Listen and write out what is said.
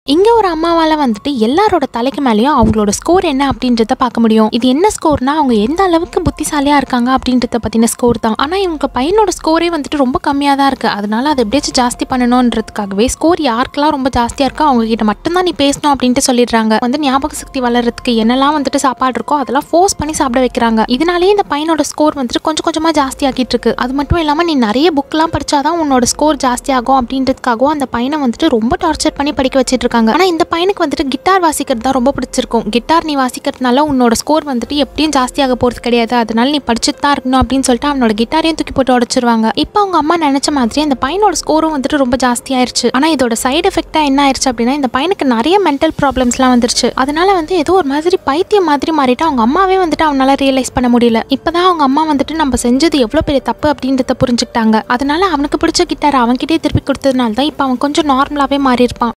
இங்க ஒரு அம்மாவால வந்துட்டு எல்லாரோட தலைக்கு மேலேயும் அவங்களோட ஸ்கோர் என்ன அப்படின்றத பார்க்க முடியும் இது என்ன ஸ்கோர்னா அவங்க எந்த அளவுக்கு புத்திசாலியா இருக்காங்க அப்படின்றத பத்தின ஸ்கோர் தான் ஆனா இவங்க பையனோட ஸ்கோரே வந்துட்டு ரொம்ப கம்மியா தான் இருக்கு அதனால அதை எப்படியாச்சும் ஜாஸ்தி பண்ணணுன்றதுக்காகவே ஸ்கோர் யாருக்கெல்லாம் ரொம்ப ஜாஸ்தியா இருக்கோ அவங்க கிட்ட மட்டும்தான் நீ பேசணும் அப்படின்ட்டு சொல்லிடுறாங்க வந்து ஞாபக சக்தி வளர்றதுக்கு என்னெல்லாம் வந்துட்டு சாப்பாடு இருக்கோ அதெல்லாம் ஃபோர்ஸ் பண்ணி சாப்பிட வைக்கிறாங்க இதனாலேயே இந்த பையனோட ஸ்கோர் வந்துட்டு கொஞ்சம் கொஞ்சமா ஜாஸ்தி ஆக்கிட்டு இருக்கு அது மட்டும் இல்லாம நீ நிறைய புக்லாம் படிச்சாதான் உன்னோட ஸ்கோர் ஜாஸ்தி ஆகும் அப்படின்றதுக்காகவும் அந்த பையனை வந்துட்டு ரொம்ப டார்ச்சர் பண்ணி படிக்க வச்சிட்டு இருக்காங்க ஆனா இந்த பையனுக்கு வந்துட்டு கிட்டார் வாசிக்கிறது தான் ரொம்ப பிடிச்சிருக்கும் கிட்டார் நீ வாசிக்கிறதுனால உன்னோட ஸ்கோர் வந்துட்டு எப்படியும் ஜாஸ்தியாக போறது கிடையாது அதனால நீ படிச்சுட்டு தான் இருக்கணும் அப்படின்னு சொல்லிட்டு அவனோட கிட்டாரையும் தூக்கி போட்டு உடச்சிருவாங்க இப்போ அவங்க அம்மா நினைச்ச மாதிரி அந்த பையனோட ஸ்கோரும் வந்துட்டு ரொம்ப ஜாஸ்தி ஆயிருச்சு ஆனா இதோட சைடு எஃபெக்டா என்ன ஆயிருச்சு அப்படின்னா இந்த பையனுக்கு நிறைய மென்டல் ப்ராப்ளம்ஸ்லாம் வந்துருச்சு அதனால வந்து ஏதோ ஒரு மாதிரி பைத்தியம் மாதிரி மாறிட்டு அவங்க அம்மாவே வந்துட்டு அவனால ரியலைஸ் பண்ண முடியல இப்பதான் அவங்க அம்மா வந்துட்டு நம்ம செஞ்சது எவ்வளவு பெரிய தப்பு அப்படின்றத புரிஞ்சுக்கிட்டாங்க அதனால அவனுக்கு பிடிச்ச கிட்டார் அவன்கிட்டயே திருப்பி கொடுத்ததுனால தான் இப்போ அவன் கொஞ்சம் நார்மலாவே மாறி இருப்பான்